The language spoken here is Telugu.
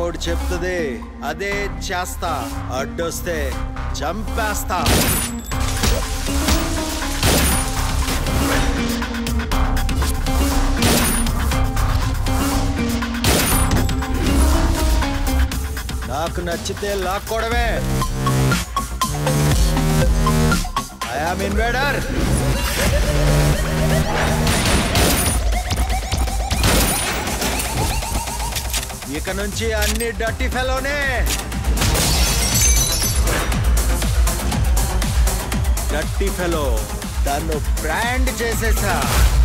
నాకోటి చెప్తుంది అదే చేస్తా అడ్డొస్తే చంపేస్తా నాకు నచ్చితే లాక్కోవడమే ఐఆమ్ ఇన్వేడర్ ఇక నుంచి అన్ని డట్టి ఫెలోనే డట్టి ఫెలో దాన్ని బ్రాండ్ చేసేసా